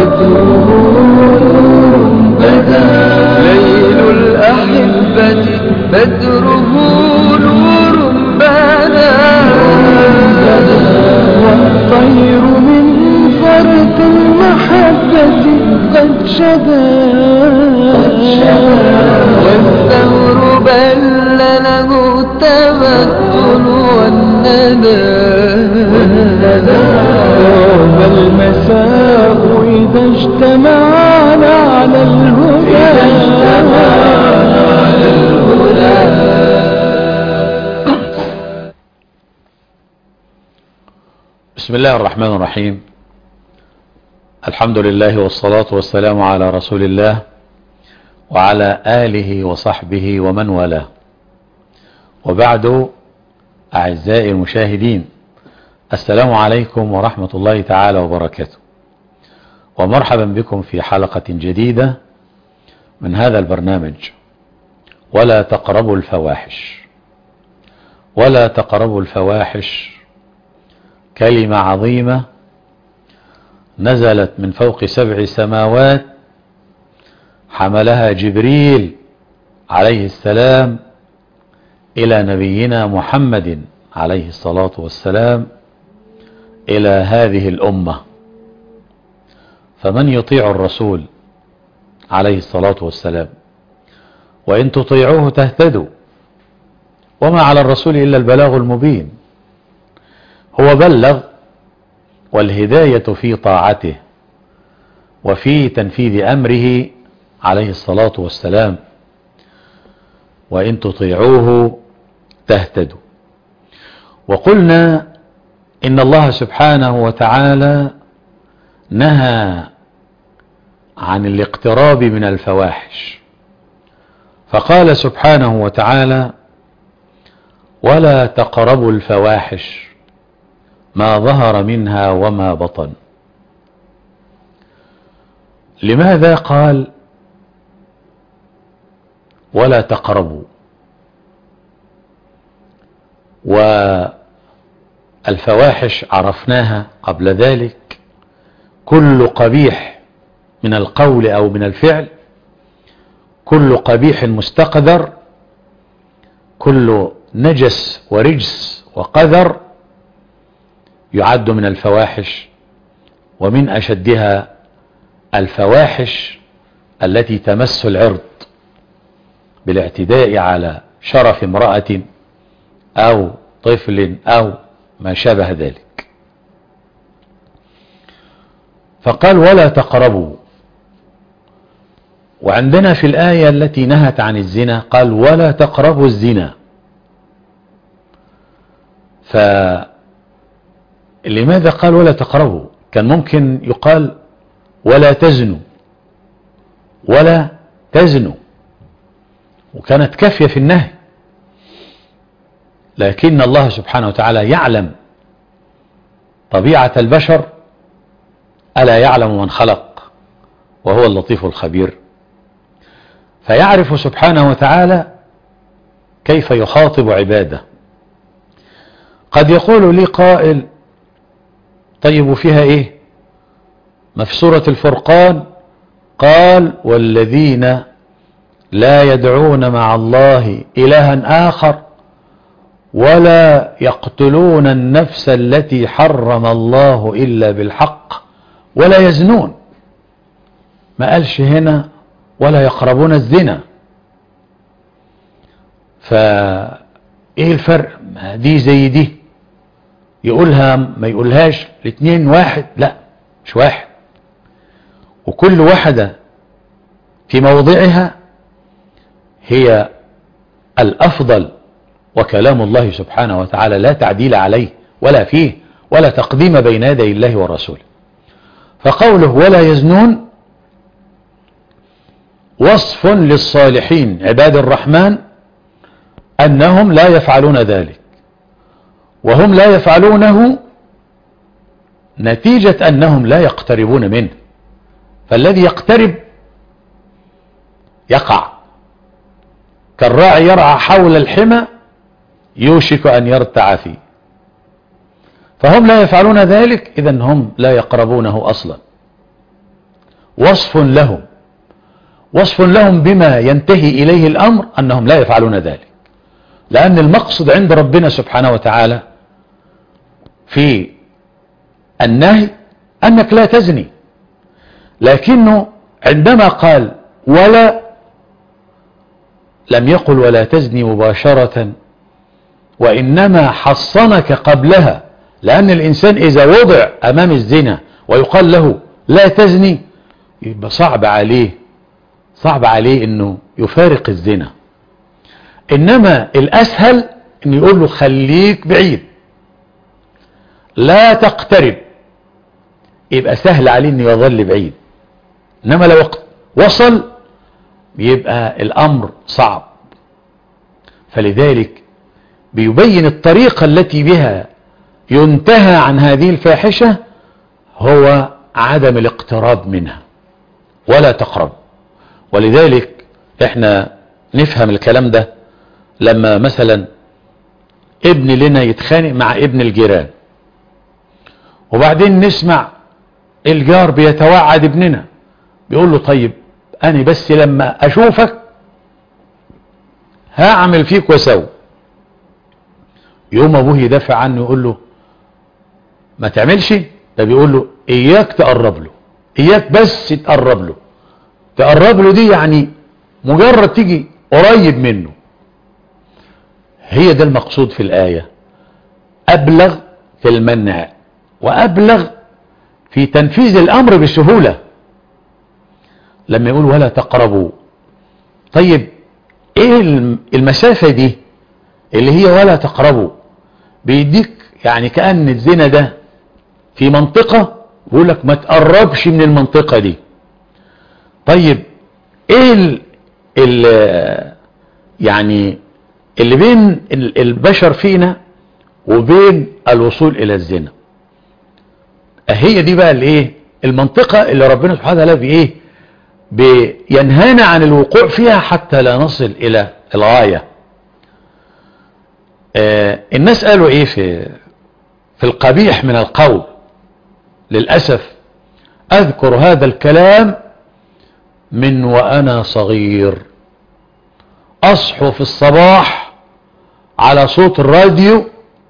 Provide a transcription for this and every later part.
بدره بدا ليل الأحبة بدره نور بدا والطير من فرط المحبة قد شدا والثور بل له التمثل والندى يوم المساء إذا اجتمعنا على الهدى إذا اجتمعنا على الهدى بسم الله الرحمن الرحيم الحمد لله والصلاة والسلام على رسول الله وعلى آله وصحبه ومن والاه وبعد أعزائي المشاهدين السلام عليكم ورحمة الله تعالى وبركاته ومرحبا بكم في حلقة جديدة من هذا البرنامج ولا تقربوا الفواحش ولا تقربوا الفواحش كلمة عظيمة نزلت من فوق سبع سماوات حملها جبريل عليه السلام إلى نبينا محمد عليه الصلاة والسلام إلى هذه الأمة فمن يطيع الرسول عليه الصلاة والسلام وإن تطيعوه تهتدوا وما على الرسول إلا البلاغ المبين هو بلغ والهداية في طاعته وفي تنفيذ أمره عليه الصلاة والسلام وإن تطيعوه تهتدوا وقلنا إن الله سبحانه وتعالى نهى عن الاقتراب من الفواحش فقال سبحانه وتعالى ولا تقربوا الفواحش ما ظهر منها وما بطن لماذا قال ولا تقربوا والفواحش عرفناها قبل ذلك كل قبيح من القول أو من الفعل كل قبيح مستقدر كل نجس ورجس وقذر يعد من الفواحش ومن أشدها الفواحش التي تمس العرض بالاعتداء على شرف امرأة أو طفل أو ما شابه ذلك فقال ولا تقربوا وعندنا في الآية التي نهت عن الزنا قال ولا تقربوا الزنا فلماذا قال ولا تقربوا كان ممكن يقال ولا تزنوا ولا تزنوا وكانت كافية في النهي لكن الله سبحانه وتعالى يعلم طبيعة البشر ألا يعلم من خلق وهو اللطيف الخبير فيعرف سبحانه وتعالى كيف يخاطب عباده قد يقول لي قائل طيب وفيها ايه ما في سورة الفرقان قال والذين لا يدعون مع الله إلها آخر ولا يقتلون النفس التي حرم الله إلا بالحق ولا يزنون ما قالش هنا ولا يقربون الزنا فايه الفرق ما دي زي دي يقولها ما يقولهاش الاثنين واحد لا مش واحد وكل واحدة في موضعها هي الأفضل وكلام الله سبحانه وتعالى لا تعديل عليه ولا فيه ولا تقديم بين يدي الله ورسوله فقوله ولا يزنون وصف للصالحين عباد الرحمن أنهم لا يفعلون ذلك وهم لا يفعلونه نتيجة أنهم لا يقتربون منه فالذي يقترب يقع كالراعي يرعى حول الحمى يوشك أن يرتع فيه فهم لا يفعلون ذلك إذا هم لا يقربونه أصلا وصف لهم وصف لهم بما ينتهي إليه الأمر أنهم لا يفعلون ذلك لأن المقصد عند ربنا سبحانه وتعالى في النهي أنك لا تزني لكنه عندما قال ولا لم يقل ولا تزني مباشرة وإنما حصنك قبلها لأن الإنسان إذا وضع أمام الزنا ويقال له لا تزني يبقى صعب عليه صعب عليه أنه يفارق الزنا إنما الأسهل أن يقول له خليك بعيد لا تقترب يبقى سهل عليه أنه يظل بعيد إنما لو وصل بيبقى الأمر صعب فلذلك بيبين الطريقة التي بها ينتهى عن هذه الفاحشة هو عدم الاقتراب منها ولا تقرب ولذلك احنا نفهم الكلام ده لما مثلا ابن لنا يتخانق مع ابن الجيران وبعدين نسمع الجار بيتوعد ابننا بيقول له طيب انا بس لما اشوفك هعمل فيك وسوي يوم ابوه يدافع عنه يقول له ما تعملش ده بيقول له اياك تقرب له اياك بس تقرب له تقرب له دي يعني مجرد تيجي قريب منه هي ده المقصود في الآية أبلغ في المنع وأبلغ في تنفيذ الأمر بسهولة لما يقول ولا تقربوا طيب ايه المسافة دي اللي هي ولا تقربوا بيديك يعني كأن الزنا ده في منطقة يقول لك ما تقربش من المنطقة دي طيب ايه ال ال يعني اللي بين البشر فينا وبين الوصول الى الزنا هي دي بقى الايه المنطقة اللي ربنا سبحانه وتعالى بايه بينهانا عن الوقوع فيها حتى لا نصل الى الغاية آه الناس قالوا ايه في في القبيح من القول للأسف أذكر هذا الكلام من وأنا صغير أصحو في الصباح على صوت الراديو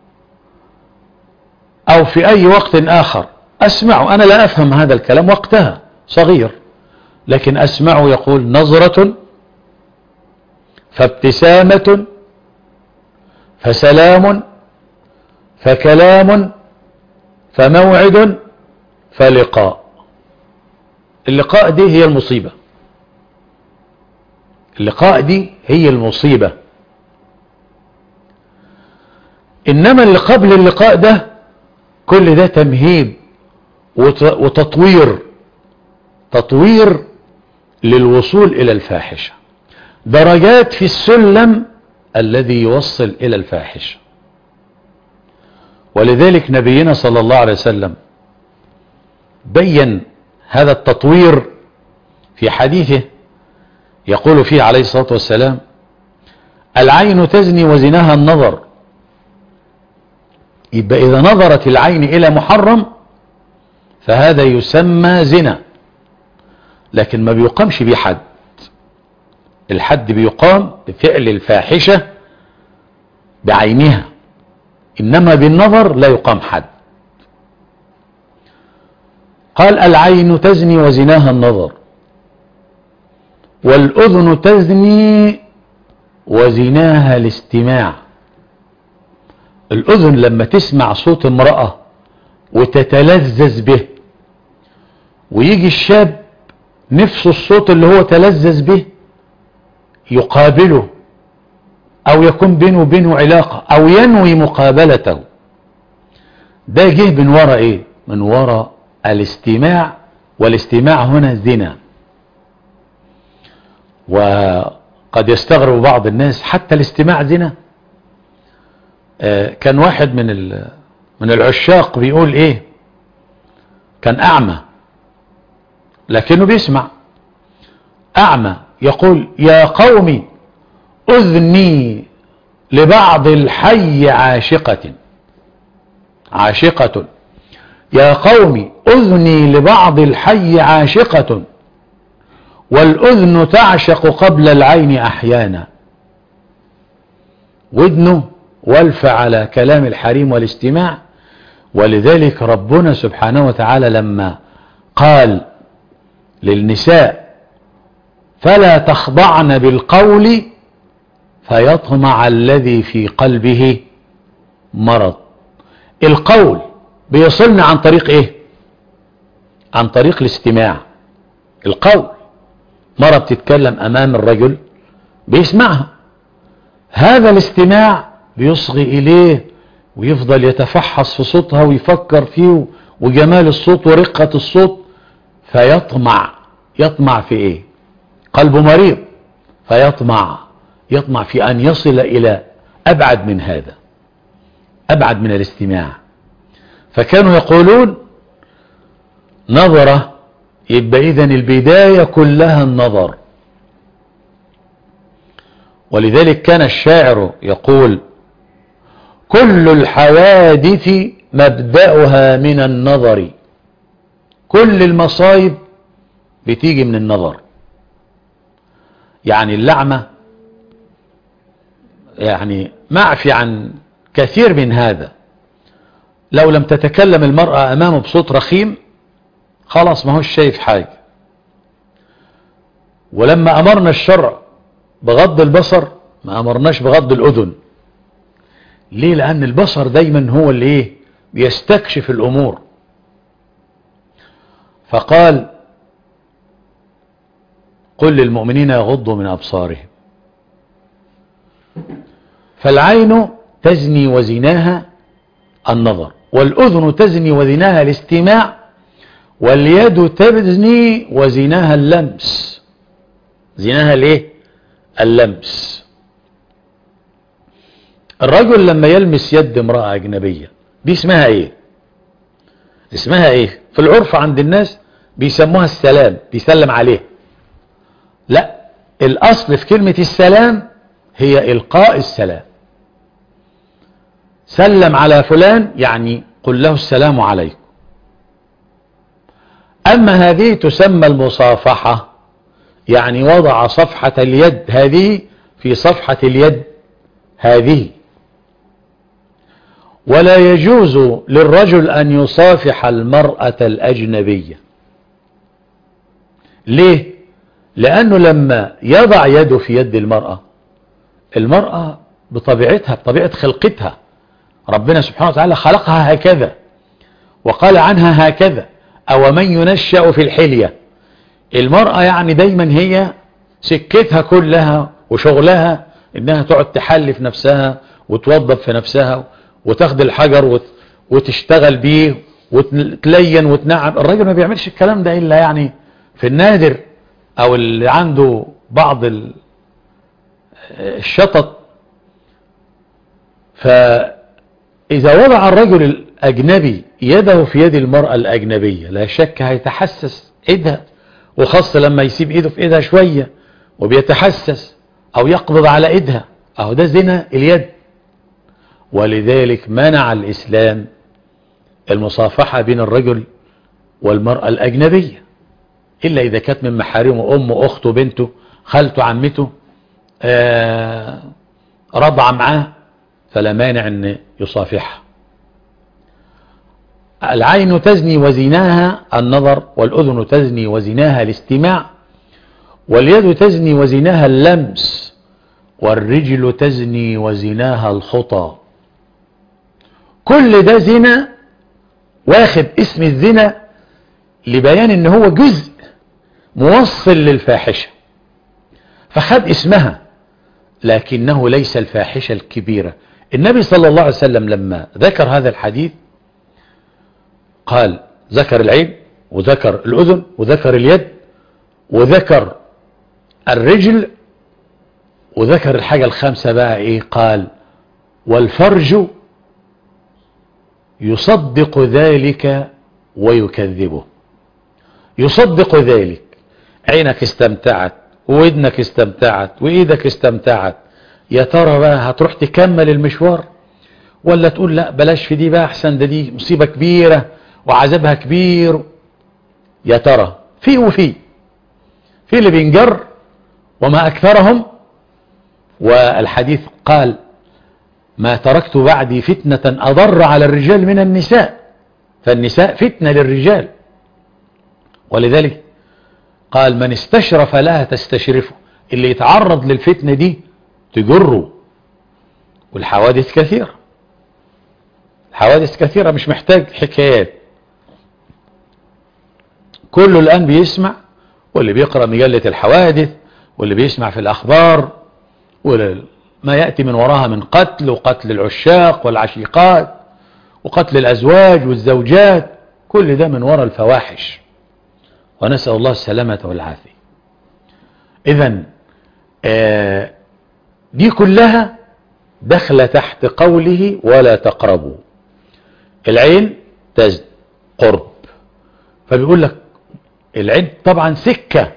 أو في أي وقت آخر أسمع أنا لا أفهم هذا الكلام وقتها صغير لكن أسمعه يقول نظرة فابتسامة فسلام فكلام فموعد فلقاء اللقاء دي هي المصيبة اللقاء دي هي المصيبة إنما اللي قبل اللقاء ده كل ده تمهيد وتطوير تطوير للوصول إلى الفاحشة درجات في السلم الذي يوصل إلى الفاحشة ولذلك نبينا صلى الله عليه وسلم بين هذا التطوير في حديثه يقول فيه عليه الصلاة والسلام العين تزني وزناها النظر يبقى إذا نظرت العين إلى محرم فهذا يسمى زنا لكن ما بيقامش بيه حد الحد بيقام بفعل الفاحشة بعينها إنما بالنظر لا يقام حد قال العين تزني وزناها النظر والأذن تزني وزناها الاستماع الأذن لما تسمع صوت امرأة وتتلذذ به ويجي الشاب نفس الصوت اللي هو تلذذ به يقابله او يكون بينه وبينه علاقة او ينوي مقابلته ده جه من وراء ايه من وراء الاستماع والاستماع هنا زنا وقد يستغرب بعض الناس حتى الاستماع زنا آه كان واحد من من العشاق بيقول ايه كان اعمى لكنه بيسمع اعمى يقول يا قومي اذني لبعض الحي عاشقة عاشقة يا قوم اذني لبعض الحي عاشقة والأذن تعشق قبل العين أحيانا ودنه والف على كلام الحريم والاستماع ولذلك ربنا سبحانه وتعالى لما قال للنساء فلا تخضعن بالقول فيطمع الذي في قلبه مرض القول بيصلنا عن طريق ايه عن طريق الاستماع القول مرة بتتكلم امام الرجل بيسمعها هذا الاستماع بيصغي اليه ويفضل يتفحص في صوتها ويفكر فيه وجمال الصوت ورقة الصوت فيطمع يطمع في ايه قلبه مريض فيطمع يطمع في ان يصل الى ابعد من هذا ابعد من الاستماع فكانوا يقولون نظرة يبقى اذا البداية كلها النظر ولذلك كان الشاعر يقول كل الحوادث مبدأها من النظر كل المصايب بتيجي من النظر يعني اللعمة يعني معفي عن كثير من هذا لو لم تتكلم المرأة أمامه بصوت رخيم خلاص ما هوش شايف حاجة ولما أمرنا الشرع بغض البصر ما أمرناش بغض الأذن ليه لأن البصر دايما هو اللي ايه بيستكشف الأمور فقال قل للمؤمنين يغضوا من أبصارهم فالعين تزني وزناها النظر والأذن تزني وزناها الاستماع واليد تزني وزناها اللمس زناها الايه اللمس الرجل لما يلمس يد امرأة أجنبية دي اسمها ايه اسمها ايه في العرف عند الناس بيسموها السلام بيسلم عليه لا الاصل في كلمة السلام هي القاء السلام سلم على فلان يعني قل له السلام عليكم اما هذه تسمى المصافحة يعني وضع صفحة اليد هذه في صفحة اليد هذه ولا يجوز للرجل أن يصافح المرأة الأجنبية ليه؟ لأنه لما يضع يده في يد المرأة المرأة بطبيعتها بطبيعة خلقتها ربنا سبحانه وتعالى خلقها هكذا وقال عنها هكذا أو من ينشأ في الحلية المرأة يعني دايما هي سكتها كلها وشغلها انها تقعد تحلف نفسها وتوظف في نفسها وتاخد الحجر وت... وتشتغل بيه وتلين وتنعم الراجل ما بيعملش الكلام ده الا يعني في النادر او اللي عنده بعض ال... الشطط فاذا وضع الرجل الاجنبي يده في يد المرأة الاجنبية لا شك هيتحسس ايدها وخاصة لما يسيب ايده في ايدها شوية وبيتحسس او يقبض على ايدها اهو ده زنا اليد ولذلك منع الإسلام المصافحة بين الرجل والمرأة الأجنبية إلا إذا كانت من محارمه أمه أخته بنته خالته عمته آه رضع معاه فلا مانع أن يصافحها العين تزني وزناها النظر والأذن تزني وزناها الاستماع واليد تزني وزناها اللمس والرجل تزني وزناها الخطى كل ده زنا واخد اسم الزنا لبيان ان هو جزء موصل للفاحشة فخد اسمها لكنه ليس الفاحشة الكبيرة النبي صلى الله عليه وسلم لما ذكر هذا الحديث قال ذكر العين وذكر الأذن وذكر اليد وذكر الرجل وذكر الحاجة الخامسة بقى ايه قال والفرج يصدق ذلك ويكذبه يصدق ذلك عينك استمتعت وودنك استمتعت وايدك استمتعت يا ترى بقى هتروح تكمل المشوار ولا تقول لا بلاش في دي بقى احسن ده دي مصيبة كبيرة وعذابها كبير يا ترى في وفي في اللي بينجر وما أكثرهم والحديث قال ما تركت بعدي فتنة أضر على الرجال من النساء فالنساء فتنة للرجال ولذلك قال من استشرف لها تستشرفه اللي يتعرض للفتنة دي تجره والحوادث كثيرة الحوادث كثيرة مش محتاج حكايات كله الآن بيسمع واللي بيقرأ مجلة الحوادث واللي بيسمع في الأخبار وما يأتي من وراها من قتل وقتل العشاق والعشيقات وقتل الأزواج والزوجات كل ده من وراء الفواحش ونسأل الله السلامة والعافية إذا آه دي كلها دخل تحت قوله ولا تقربوا العين تزد قرب فبيقول لك العين طبعا سكة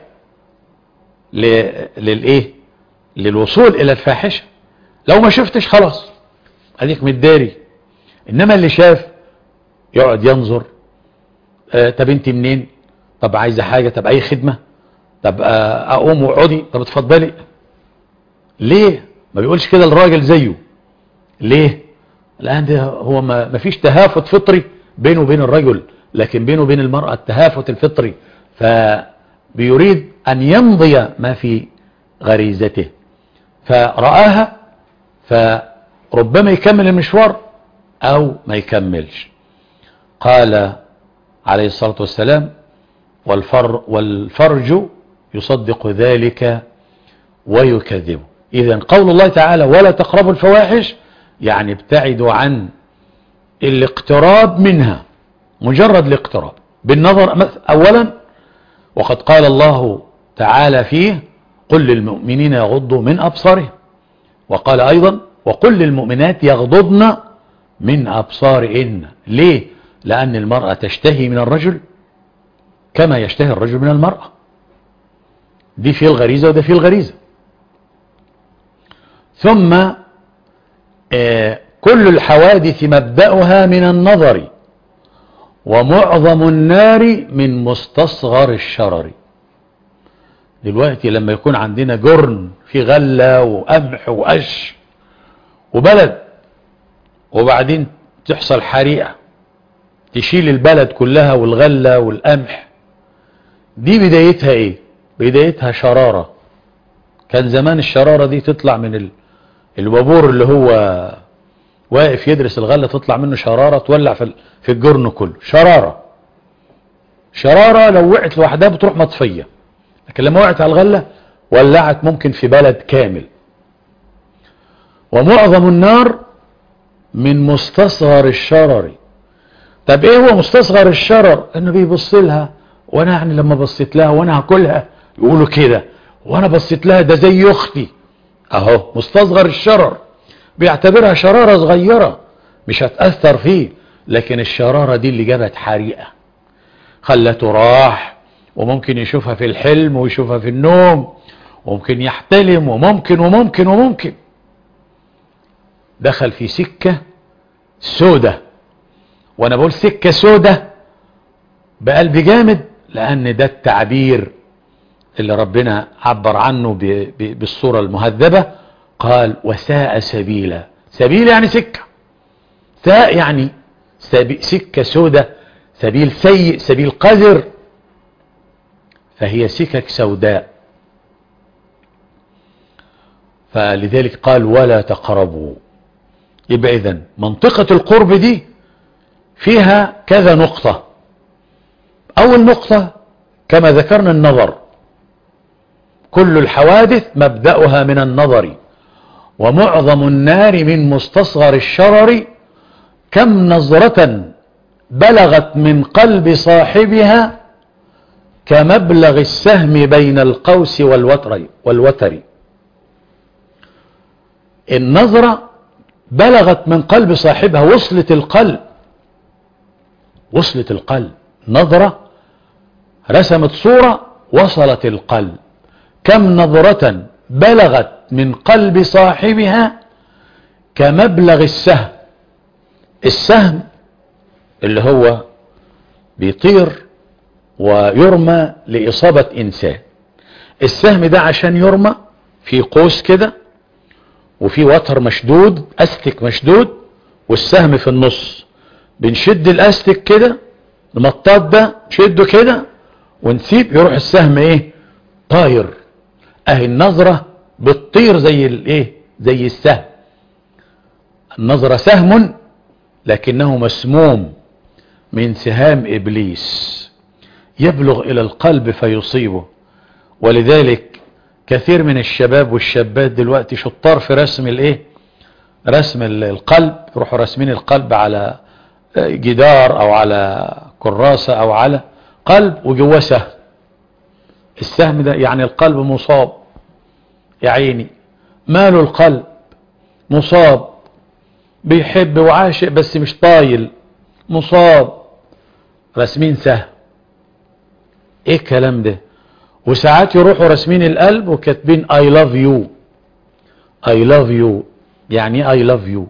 للايه للوصول الى الفاحشة لو ما شفتش خلاص اديك متداري انما اللي شاف يقعد ينظر آه طب انت منين طب عايزة حاجة طب اي خدمة طب آه اقوم واقعدي طب اتفضلي ليه ما بيقولش كده الراجل زيه ليه الان ده هو ما فيش تهافت فطري بينه وبين الرجل لكن بينه وبين المرأة التهافت الفطري فبيريد أن يمضي ما في غريزته فرآها فربما يكمل المشوار أو ما يكملش قال عليه الصلاة والسلام والفر والفرج يصدق ذلك ويكذبه إذا قول الله تعالى ولا تقربوا الفواحش يعني ابتعدوا عن الاقتراب منها مجرد الاقتراب بالنظر أولا وقد قال الله تعالى فيه قل للمؤمنين يغضوا من أبصارهم وقال أيضا وقل للمؤمنات يغضضن من أبصارهن ليه لأن المرأة تشتهي من الرجل كما يشتهي الرجل من المرأة دي في الغريزة وده في الغريزة ثم آه كل الحوادث مبدأها من النظر ومعظم النار من مستصغر الشرر دلوقتي لما يكون عندنا جرن في غلة وقمح وقش وبلد وبعدين تحصل حريقة تشيل البلد كلها والغلة والقمح دي بدايتها ايه بدايتها شرارة كان زمان الشرارة دي تطلع من الوابور اللي هو واقف يدرس الغلة تطلع منه شرارة تولع في في الجرن كله شرارة شرارة لو وقعت لوحدها بتروح مطفية لكن لما وقعت على الغلة ولعت ممكن في بلد كامل ومعظم النار من مستصغر الشرر طب ايه هو مستصغر الشرر انه بيبص لها وانا يعني لما بصيت لها وانا هاكلها يقولوا كده وانا بصيت لها ده زي اختي اهو مستصغر الشرر بيعتبرها شرارة صغيرة مش هتأثر فيه لكن الشرارة دي اللي جابت حريقة خلته راح وممكن يشوفها في الحلم ويشوفها في النوم وممكن يحتلم وممكن وممكن وممكن دخل في سكة سودة وانا بقول سكة سودة بقلب جامد لان ده التعبير اللي ربنا عبر عنه بالصورة المهذبة قال وساء سبيلا سبيل يعني سكة ساء يعني سكة سودة سبيل سيء سبيل قذر فهي سكك سوداء فلذلك قال ولا تقربوا يبقى اذا منطقة القرب دي فيها كذا نقطة اول نقطة كما ذكرنا النظر كل الحوادث مبدأها من النظر ومعظم النار من مستصغر الشرر كم نظرة بلغت من قلب صاحبها كمبلغ السهم بين القوس والوتر والوتر النظرة بلغت من قلب صاحبها وصلت القلب وصلت القلب نظرة رسمت صورة وصلت القلب كم نظرة بلغت من قلب صاحبها كمبلغ السهم السهم اللي هو بيطير ويرمى لإصابة إنسان السهم ده عشان يرمى في قوس كده وفي وتر مشدود استك مشدود والسهم في النص بنشد الاستك كده المطاط ده نشده كده ونسيب يروح السهم ايه طاير اهي النظرة بتطير زي الايه زي السهم النظرة سهم لكنه مسموم من سهام ابليس يبلغ الى القلب فيصيبه ولذلك كثير من الشباب والشابات دلوقتي شطار في رسم الايه رسم القلب يروحوا راسمين القلب على جدار او على كراسة او على قلب وجواه سهم السهم ده يعني القلب مصاب يا عيني ماله القلب مصاب بيحب وعاشق بس مش طايل مصاب رسمين سهم ايه الكلام ده وساعات يروحوا رسمين القلب وكاتبين I love you I love you يعني ايه I love you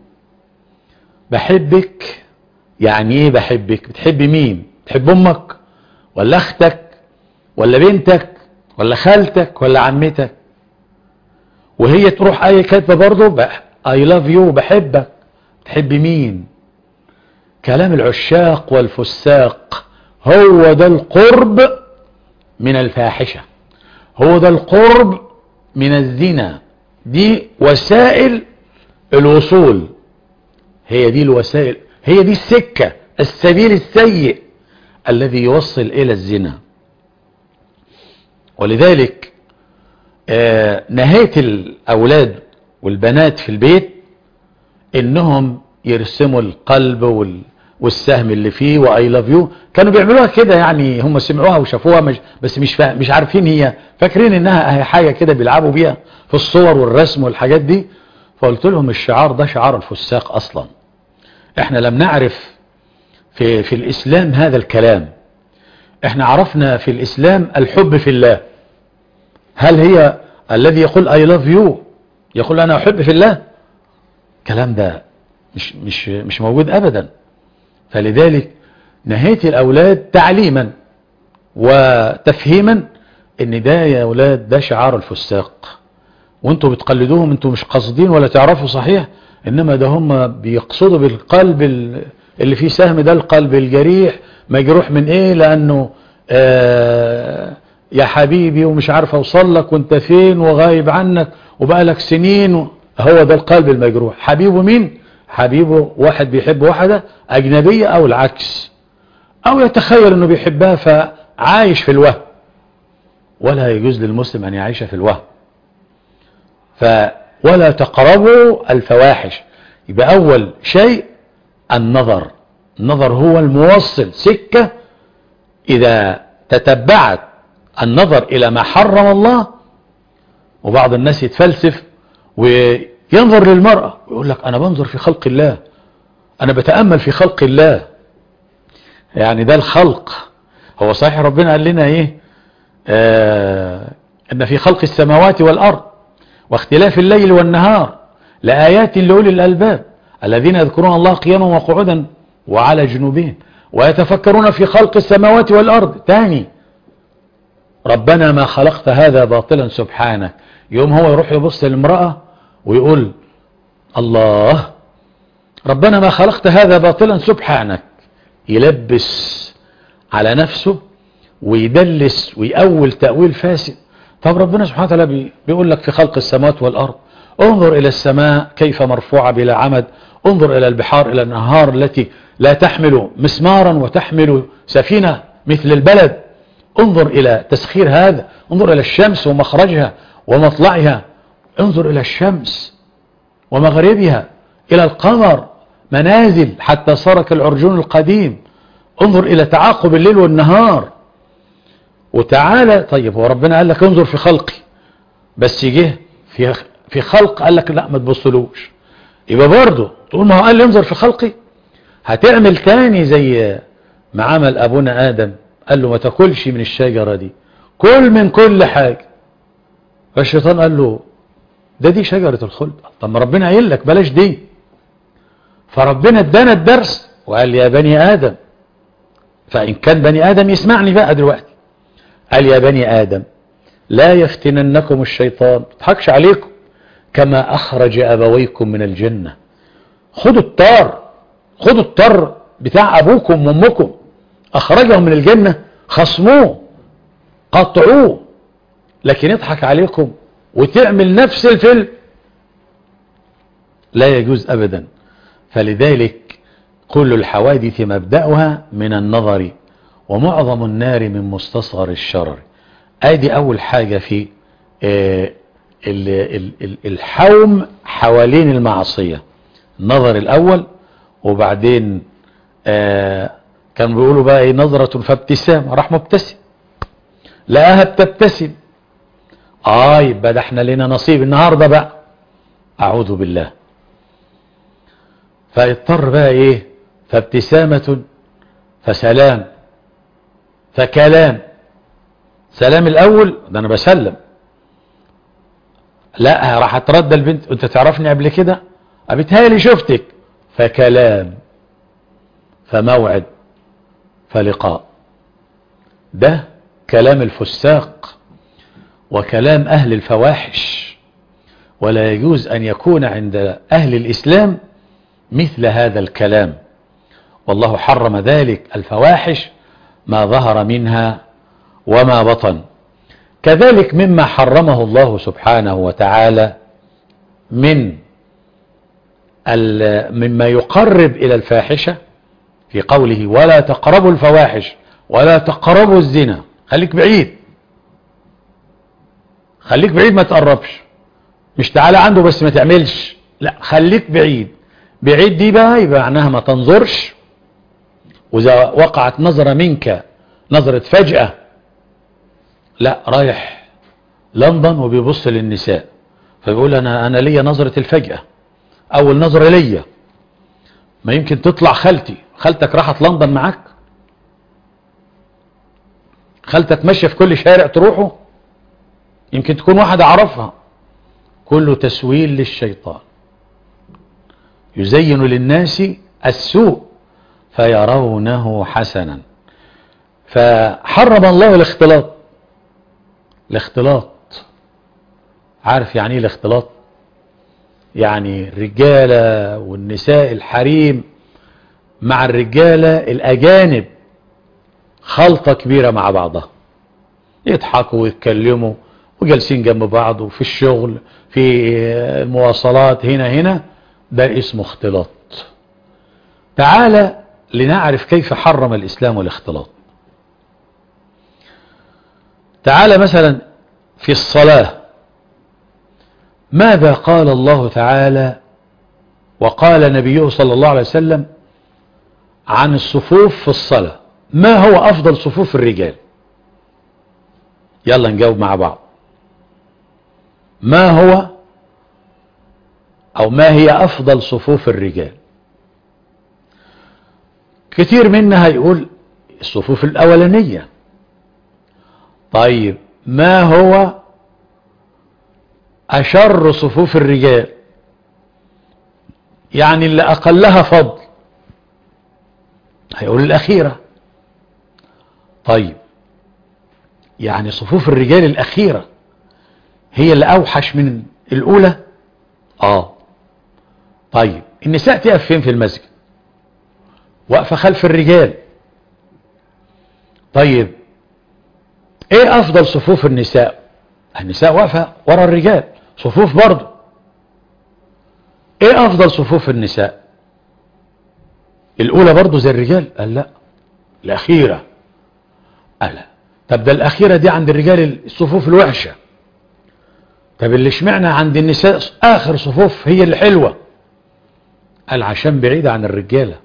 بحبك يعني ايه بحبك بتحب مين بتحب امك ولا اختك ولا بنتك ولا خالتك ولا عمتك وهي تروح اي كاتبه برضه I love you بحبك تحب مين كلام العشاق والفساق هو ده القرب من الفاحشة هو ده القرب من الزنا دي وسائل الوصول هي دي الوسائل هي دي السكة السبيل السيء الذي يوصل إلى الزنا ولذلك آه نهاية الأولاد والبنات في البيت إنهم يرسموا القلب وال والسهم اللي فيه واي لاف يو كانوا بيعملوها كده يعني هم سمعوها وشافوها مش بس مش فا... مش عارفين هي فاكرين انها هي حاجه كده بيلعبوا بيها في الصور والرسم والحاجات دي فقلت لهم الشعار ده شعار الفساق اصلا احنا لم نعرف في في الاسلام هذا الكلام احنا عرفنا في الاسلام الحب في الله هل هي الذي يقول اي لاف يو يقول انا احب في الله الكلام ده مش مش مش موجود ابدا فلذلك نهيت الأولاد تعليما وتفهيما ان ده يا أولاد ده شعار الفساق وانتوا بتقلدوهم انتوا مش قاصدين ولا تعرفوا صحيح انما ده هم بيقصدوا بالقلب اللي فيه سهم ده القلب الجريح مجروح من ايه لانه آه يا حبيبي ومش عارف اوصل لك وانت فين وغايب عنك وبقى لك سنين هو ده القلب المجروح حبيبه مين حبيبه واحد بيحب واحدة أجنبية أو العكس أو يتخيل أنه بيحبها فعايش في الوهم ولا يجوز للمسلم أن يعيش في الوهم ف ولا تقربوا الفواحش يبقى أول شيء النظر النظر هو الموصل سكة إذا تتبعت النظر إلى ما حرم الله وبعض الناس يتفلسف وينظر للمرأة ويقول لك أنا بنظر في خلق الله أنا بتأمل في خلق الله يعني ده الخلق هو صحيح ربنا قال لنا إيه آه أن في خلق السماوات والأرض واختلاف الليل والنهار لآيات لأولي الألباب الذين يذكرون الله قياما وقعودا وعلى جنوبهم ويتفكرون في خلق السماوات والأرض تاني ربنا ما خلقت هذا باطلا سبحانك يوم هو يروح يبص للمرأة ويقول الله ربنا ما خلقت هذا باطلا سبحانك يلبس على نفسه ويدلس ويأول تأويل فاسد طب ربنا سبحانه وتعالى بيقول لك في خلق السماوات والأرض انظر إلى السماء كيف مرفوعة بلا عمد انظر إلى البحار إلى النهار التي لا تحمل مسمارا وتحمل سفينة مثل البلد انظر إلى تسخير هذا انظر إلى الشمس ومخرجها ومطلعها انظر إلى الشمس ومغربها إلى القمر منازل حتى صار كالعرجون القديم انظر إلى تعاقب الليل والنهار وتعالى طيب هو ربنا قال لك انظر في خلقي بس جه في في خلق قال لك لا ما تبصلوش يبقى برضه تقول ما هو قال لي انظر في خلقي هتعمل تاني زي ما عمل ابونا ادم قال له ما تاكلش من الشجرة دي كل من كل حاجة فالشيطان قال له ده دي شجرة الخلد طب ما ربنا قايل لك بلاش دي فربنا ادانا الدرس وقال يا بني ادم فان كان بني ادم يسمعني بقى دلوقتي قال يا بني ادم لا يفتننكم الشيطان ما تضحكش عليكم كما أخرج أبويكم من الجنة خدوا الطار خدوا الطار بتاع أبوكم وأمكم أخرجهم من الجنة خصموه قطعوه لكن يضحك عليكم وتعمل نفس الفيلم لا يجوز أبدا فلذلك كل الحوادث مبدأها من النظر ومعظم النار من مستصغر الشرر ادي اول حاجة في آه، ال- ال- ال- الحوم حوالين المعصية النظر الاول وبعدين آه، كانوا بيقولوا بقى ايه نظرة فابتسام راح مبتسم لقاها بتبتسم اه يبقى ده احنا لنا نصيب النهاردة بقى اعوذ بالله فيضطر بقى ايه فابتسامة فسلام فكلام سلام الاول ده انا بسلم لا راح اتردى البنت انت تعرفني قبل كده ابتهالي شفتك فكلام فموعد فلقاء ده كلام الفساق وكلام اهل الفواحش ولا يجوز ان يكون عند اهل الاسلام مثل هذا الكلام والله حرم ذلك الفواحش ما ظهر منها وما بطن كذلك مما حرمه الله سبحانه وتعالى من ال- مما يقرب إلى الفاحشة في قوله ولا تقربوا الفواحش ولا تقربوا الزنا خليك بعيد خليك بعيد ما تقربش مش تعالى عنده بس ما تعملش لا خليك بعيد بعيد دي بقى يبقى معناها ما تنظرش وإذا وقعت نظرة منك نظرة فجأة لا رايح لندن وبيبص للنساء فبيقول انا انا ليا نظرة الفجأة اول نظرة ليا ما يمكن تطلع خالتي خالتك راحت لندن معاك خالتك ماشية في كل شارع تروحه يمكن تكون واحد اعرفها كله تسويل للشيطان يزين للناس السوء فيرونه حسنا فحرم الله الاختلاط الاختلاط عارف يعني ايه الاختلاط يعني الرجالة والنساء الحريم مع الرجالة الأجانب خلطة كبيرة مع بعضها يضحكوا ويتكلموا وجالسين جنب بعض وفي الشغل في المواصلات هنا هنا ده اسمه اختلاط تعالى لنعرف كيف حرم الإسلام الاختلاط تعالى مثلا في الصلاة ماذا قال الله تعالى وقال نبيه صلى الله عليه وسلم عن الصفوف في الصلاة ما هو أفضل صفوف الرجال يلا نجاوب مع بعض ما هو أو ما هي أفضل صفوف الرجال كتير منا هيقول الصفوف الأولانية طيب ما هو أشر صفوف الرجال يعني اللي أقلها فضل هيقول الأخيرة طيب يعني صفوف الرجال الأخيرة هي اللي أوحش من الأولى آه طيب النساء تقف فين في المسجد واقفة خلف الرجال طيب ايه افضل صفوف النساء النساء واقفة ورا الرجال صفوف برضه ايه افضل صفوف النساء الاولى برضه زي الرجال قال لا الاخيرة قال لا طب ده الاخيرة دي عند الرجال الصفوف الوحشة طب اللي اشمعنى عند النساء اخر صفوف هي اللي حلوة قال عشان بعيدة عن الرجالة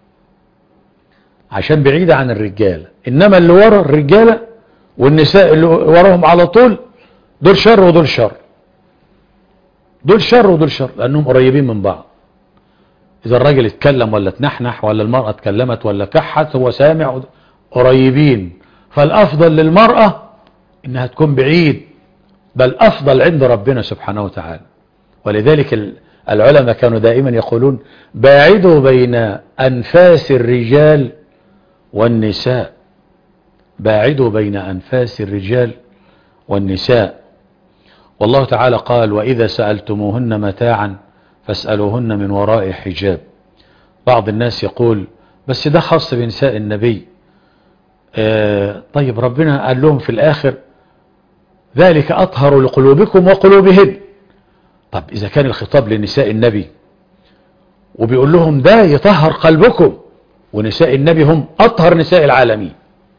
عشان بعيدة عن الرجالة انما اللي ورا الرجالة والنساء اللي وراهم على طول دول شر ودول شر دول شر ودول شر لانهم قريبين من بعض اذا الراجل اتكلم ولا تنحنح ولا المرأة اتكلمت ولا كحت هو سامع قريبين فالافضل للمرأة انها تكون بعيد بل افضل عند ربنا سبحانه وتعالى ولذلك العلماء كانوا دائما يقولون باعدوا بين انفاس الرجال والنساء باعدوا بين أنفاس الرجال والنساء والله تعالى قال وإذا سألتموهن متاعا فاسألوهن من وراء حجاب بعض الناس يقول بس ده خاص بنساء النبي آه طيب ربنا قال لهم في الآخر ذلك أطهر لقلوبكم وقلوبهن طب إذا كان الخطاب لنساء النبي وبيقول لهم ده يطهر قلبكم ونساء النبي هم أطهر نساء العالمين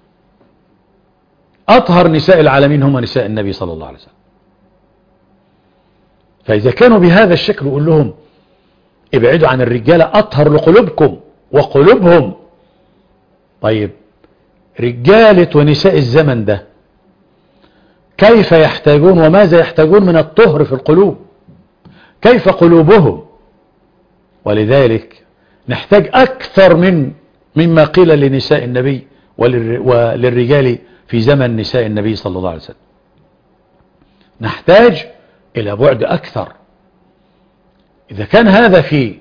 أطهر نساء العالمين هم نساء النبي صلى الله عليه وسلم فإذا كانوا بهذا الشكل يقول لهم ابعدوا عن الرجالة أطهر لقلوبكم وقلوبهم طيب رجالة ونساء الزمن ده كيف يحتاجون وماذا يحتاجون من الطهر في القلوب كيف قلوبهم ولذلك نحتاج أكثر من مما قيل لنساء النبي وللرجال في زمن نساء النبي صلى الله عليه وسلم نحتاج إلى بعد أكثر إذا كان هذا في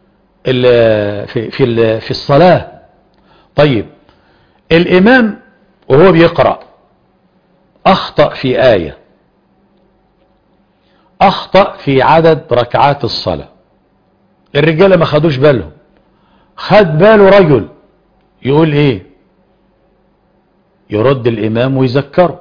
في في في الصلاة طيب الإمام وهو بيقرأ أخطأ في آية أخطأ في عدد ركعات الصلاة الرجالة ما خدوش بالهم خد باله رجل يقول ايه يرد الامام ويذكره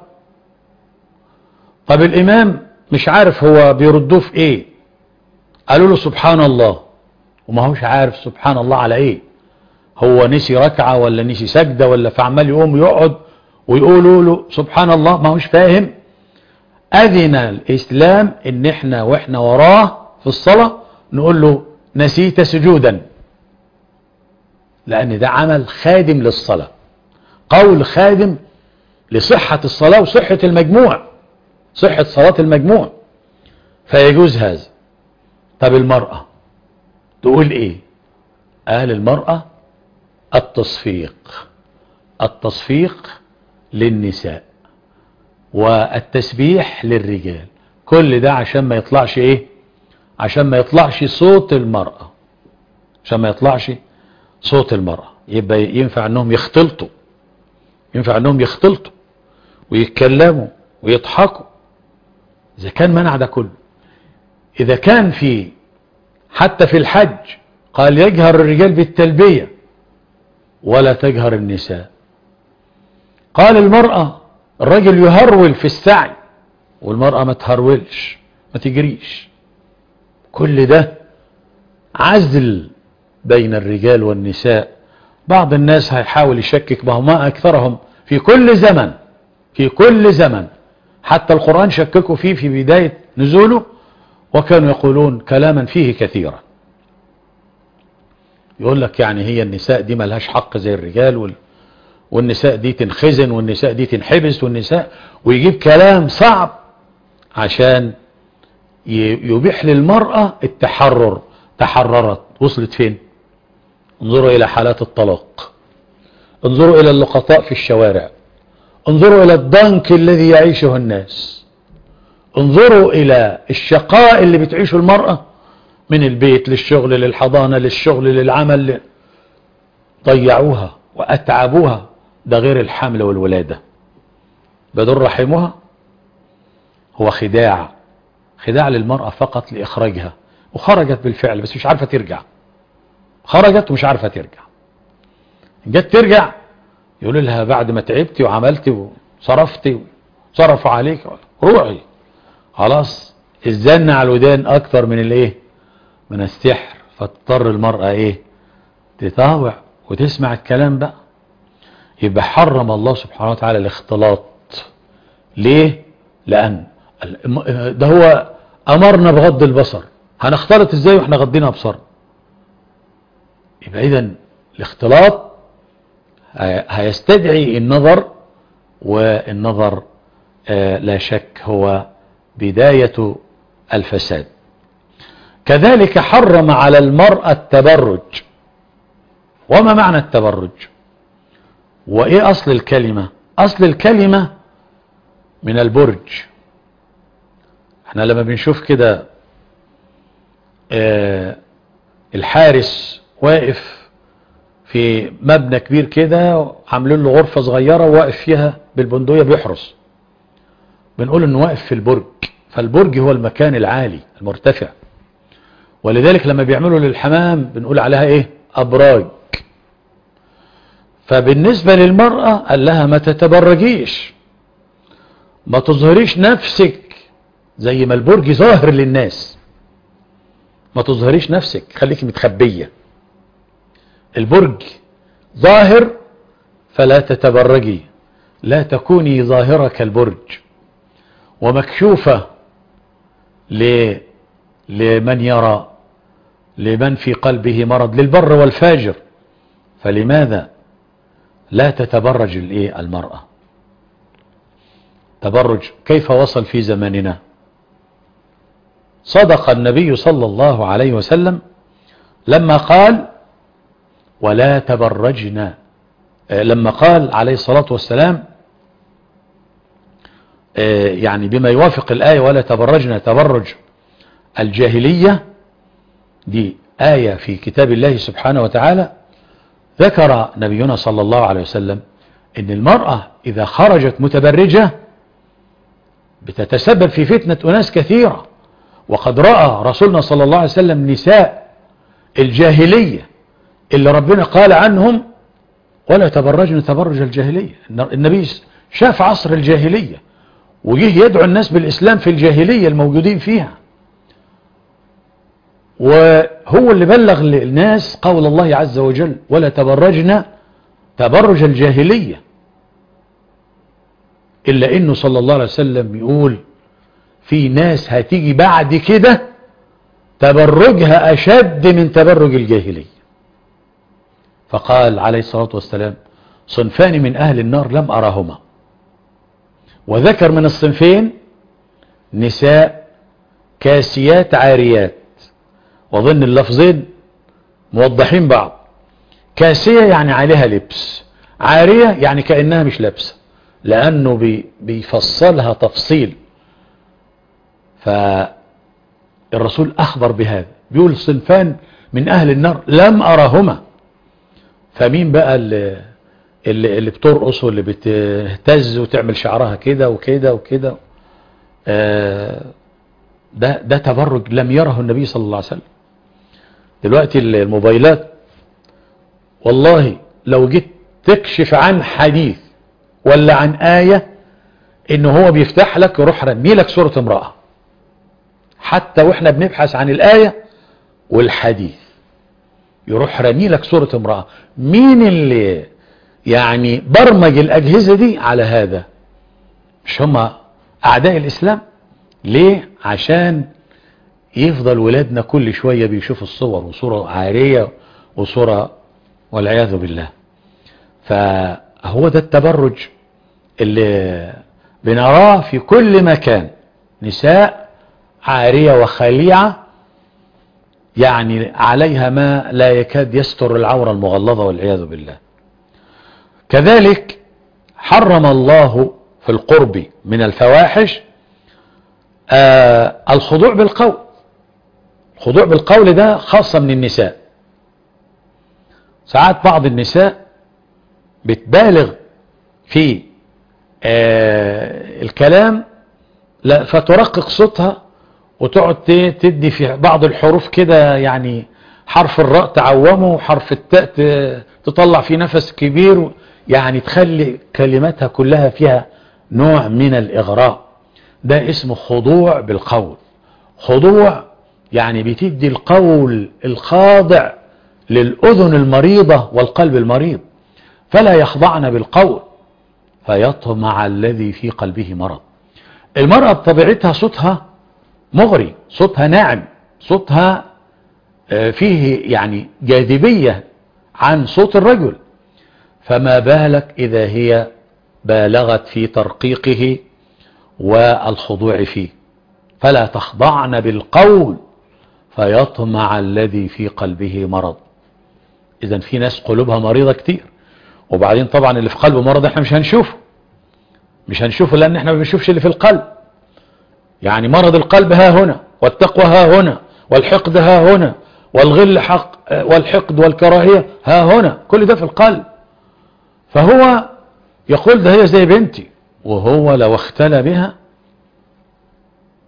طب الامام مش عارف هو بيردوه في ايه قالوا له سبحان الله وما هوش عارف سبحان الله على ايه هو نسي ركعة ولا نسي سجدة ولا فعمال يقوم يقعد ويقولوا له سبحان الله ما هوش فاهم اذن الاسلام ان احنا واحنا وراه في الصلاة نقول له نسيت سجودا لأن ده عمل خادم للصلاة قول خادم لصحة الصلاة وصحة المجموع صحة صلاة المجموع فيجوز هذا طب المرأة تقول ايه قال المرأة التصفيق التصفيق للنساء والتسبيح للرجال كل ده عشان ما يطلعش ايه عشان ما يطلعش صوت المرأة عشان ما يطلعش صوت المرأة يبقى ينفع انهم يختلطوا ينفع انهم يختلطوا ويتكلموا ويضحكوا اذا كان منع ده كله اذا كان في حتى في الحج قال يجهر الرجال بالتلبية ولا تجهر النساء قال المرأة الرجل يهرول في السعي والمرأة ما تهرولش ما تجريش كل ده عزل بين الرجال والنساء بعض الناس هيحاول يشكك ما ما أكثرهم في كل زمن في كل زمن حتى القرآن شككوا فيه في بداية نزوله وكانوا يقولون كلاما فيه كثيرا يقول لك يعني هي النساء دي ملهاش حق زي الرجال وال... والنساء دي تنخزن والنساء دي تنحبس والنساء ويجيب كلام صعب عشان يبيح للمرأة التحرر تحررت وصلت فين انظروا الى حالات الطلاق انظروا الى اللقطاء في الشوارع انظروا الى الضنك الذي يعيشه الناس انظروا الى الشقاء اللي بتعيشه المرأة من البيت للشغل للحضانة للشغل للعمل ل... ضيعوها واتعبوها ده غير الحمل والولادة بدر رحمها هو خداع خداع للمرأة فقط لإخراجها وخرجت بالفعل بس مش عارفة ترجع خرجت ومش عارفة ترجع جت ترجع يقول لها بعد ما تعبتي وعملتي وصرفتي وصرفوا عليك روحي خلاص الزن على الودان اكتر من الايه من السحر فتضطر المرأة ايه تطاوع وتسمع الكلام بقى يبقى حرم الله سبحانه وتعالى الاختلاط ليه لان ده هو امرنا بغض البصر هنختلط ازاي واحنا غضينا ابصار يبقى اذا الاختلاط هيستدعي النظر والنظر لا شك هو بداية الفساد كذلك حرم على المرأة التبرج وما معنى التبرج وايه اصل الكلمة اصل الكلمة من البرج احنا لما بنشوف كده اه الحارس واقف في مبنى كبير كده عاملين له غرفة صغيرة وواقف فيها بالبندقية بيحرس بنقول انه واقف في البرج فالبرج هو المكان العالي المرتفع ولذلك لما بيعملوا للحمام بنقول عليها ايه ابراج فبالنسبة للمرأة قال لها ما تتبرجيش ما تظهريش نفسك زي ما البرج ظاهر للناس ما تظهريش نفسك خليك متخبية البرج ظاهر فلا تتبرجي لا تكوني ظاهرة كالبرج ومكشوفة ل... لمن يرى لمن في قلبه مرض للبر والفاجر فلماذا لا تتبرج الايه المرأة تبرج كيف وصل في زماننا صدق النبي صلى الله عليه وسلم لما قال ولا تبرجنا لما قال عليه الصلاة والسلام يعني بما يوافق الآية ولا تبرجنا تبرج الجاهلية دي آية في كتاب الله سبحانه وتعالى ذكر نبينا صلى الله عليه وسلم ان المرأة اذا خرجت متبرجة بتتسبب في فتنة اناس كثيرة وقد رأى رسولنا صلى الله عليه وسلم نساء الجاهلية اللي ربنا قال عنهم ولا تبرجن تبرج الجاهلية النبي شاف عصر الجاهلية وجه يدعو الناس بالإسلام في الجاهلية الموجودين فيها وهو اللي بلغ للناس قول الله عز وجل ولا تبرجنا تبرج الجاهلية إلا إنه صلى الله عليه وسلم يقول في ناس هتيجي بعد كده تبرجها أشد من تبرج الجاهلية فقال عليه الصلاة والسلام صنفان من أهل النار لم أراهما وذكر من الصنفين نساء كاسيات عاريات وظن اللفظين موضحين بعض كاسية يعني عليها لبس عارية يعني كأنها مش لابسة لأنه بي بيفصلها تفصيل فالرسول أخبر بهذا بيقول صنفان من أهل النار لم أرهما فمين بقى اللي, اللي, اللي بترقص واللي بتهتز وتعمل شعرها كده وكده وكده آه ده, ده تبرج لم يره النبي صلى الله عليه وسلم دلوقتي الموبايلات والله لو جيت تكشف عن حديث ولا عن آية ان هو بيفتح لك يروح رمي لك صورة امرأة حتى واحنا بنبحث عن الآية والحديث يروح رمي لك صورة امرأة مين اللي يعني برمج الأجهزة دي على هذا مش هم أعداء الإسلام ليه عشان يفضل ولادنا كل شوية بيشوفوا الصور وصورة عارية وصورة والعياذ بالله فهو ده التبرج اللي بنراه في كل مكان نساء عارية وخليعة يعني عليها ما لا يكاد يستر العورة المغلظة والعياذ بالله كذلك حرم الله في القرب من الفواحش آه الخضوع بالقول الخضوع بالقول ده خاصة من النساء ساعات بعض النساء بتبالغ في آه الكلام لا فترقق صوتها وتقعد تدي في بعض الحروف كده يعني حرف الراء تعومه وحرف التاء تطلع فيه نفس كبير يعني تخلي كلماتها كلها فيها نوع من الإغراء ده اسمه خضوع بالقول خضوع يعني بتدي القول الخاضع للأذن المريضة والقلب المريض فلا يخضعن بالقول فيطمع الذي في قلبه مرض المرأة بطبيعتها صوتها مغري صوتها ناعم صوتها فيه يعني جاذبية عن صوت الرجل فما بالك إذا هي بالغت في ترقيقه والخضوع فيه فلا تخضعن بالقول فيطمع الذي في قلبه مرض إذا في ناس قلوبها مريضة كتير وبعدين طبعا اللي في قلبه مرض احنا مش هنشوفه مش هنشوفه لأن احنا ما بنشوفش اللي في القلب يعني مرض القلب ها هنا والتقوى ها هنا والحقد ها هنا والغل حق والحقد والكراهية ها هنا كل ده في القلب فهو يقول ده هي زي بنتي وهو لو اختلى بها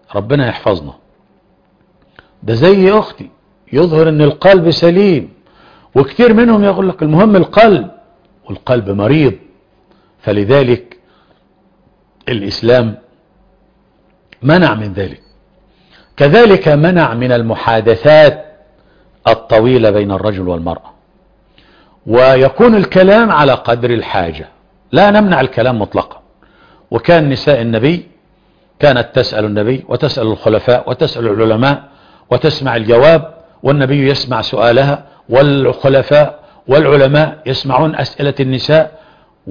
ربنا يحفظنا ده زي اختي يظهر ان القلب سليم وكتير منهم يقول لك المهم القلب والقلب مريض فلذلك الاسلام منع من ذلك كذلك منع من المحادثات الطويلة بين الرجل والمرأة ويكون الكلام على قدر الحاجة لا نمنع الكلام مطلقا وكان نساء النبي كانت تسأل النبي وتسأل الخلفاء وتسأل العلماء وتسمع الجواب والنبي يسمع سؤالها والخلفاء والعلماء يسمعون أسئلة النساء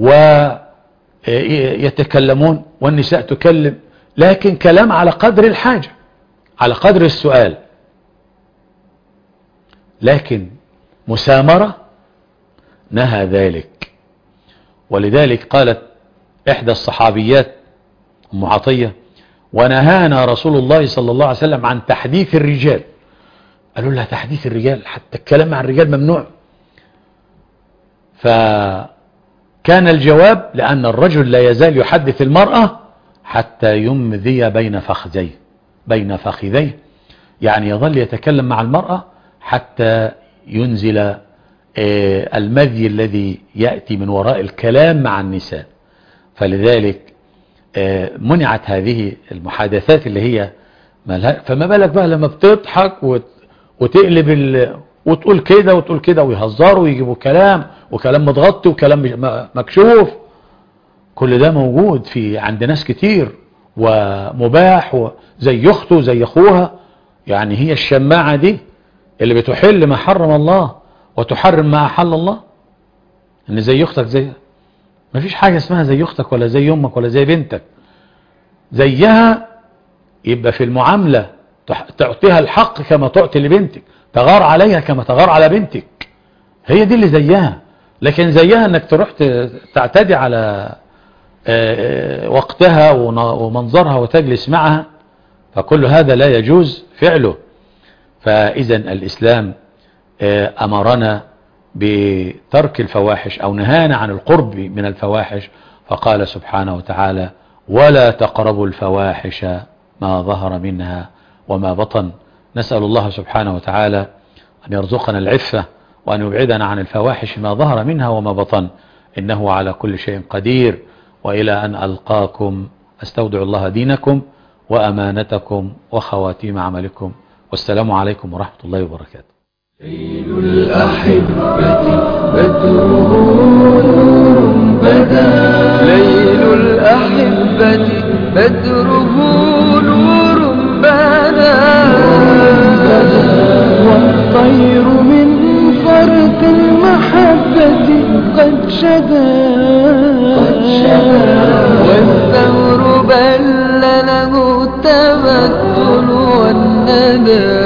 ويتكلمون والنساء تكلم لكن كلام على قدر الحاجة على قدر السؤال لكن مسامرة نهى ذلك ولذلك قالت إحدى الصحابيات أم عطية ونهانا رسول الله صلى الله عليه وسلم عن تحديث الرجال قالوا لها تحديث الرجال حتى الكلام عن الرجال ممنوع فكان الجواب لأن الرجل لا يزال يحدث المرأة حتى يمذي بين فخذيه بين فخذيه يعني يظل يتكلم مع المرأة حتى ينزل المذي الذي يأتي من وراء الكلام مع النساء فلذلك منعت هذه المحادثات اللي هي فما بالك بقى لما بتضحك وتقلب ال... وتقول كده وتقول كده ويهزروا ويجيبوا كلام وكلام متغطي وكلام مكشوف كل ده موجود في عند ناس كتير ومباح زي اخته زي اخوها يعني هي الشماعة دي اللي بتحل ما حرم الله وتحرم ما أحل الله ان زي اختك زي ما فيش حاجة اسمها زي اختك ولا زي امك ولا زي بنتك زيها يبقى في المعاملة تعطيها الحق كما تعطي لبنتك تغار عليها كما تغار على بنتك هي دي اللي زيها لكن زيها انك تروح تعتدي على وقتها ومنظرها وتجلس معها فكل هذا لا يجوز فعله فإذا الإسلام أمرنا بترك الفواحش أو نهانا عن القرب من الفواحش فقال سبحانه وتعالى ولا تقربوا الفواحش ما ظهر منها وما بطن نسأل الله سبحانه وتعالى أن يرزقنا العفة وأن يبعدنا عن الفواحش ما ظهر منها وما بطن إنه على كل شيء قدير وإلى أن ألقاكم أستودع الله دينكم وأمانتكم وخواتيم عملكم والسلام عليكم ورحمة الله وبركاته ليل الأحبة بدره نور بدا ليل الأحبة بدره نور بدا والطير من فرط المحبة قد شدا والثور بل له التبتل والندى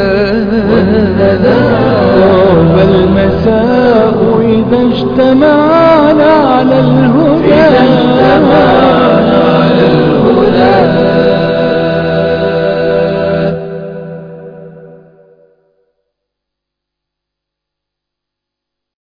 طاب المساء إذا اجتمعنا على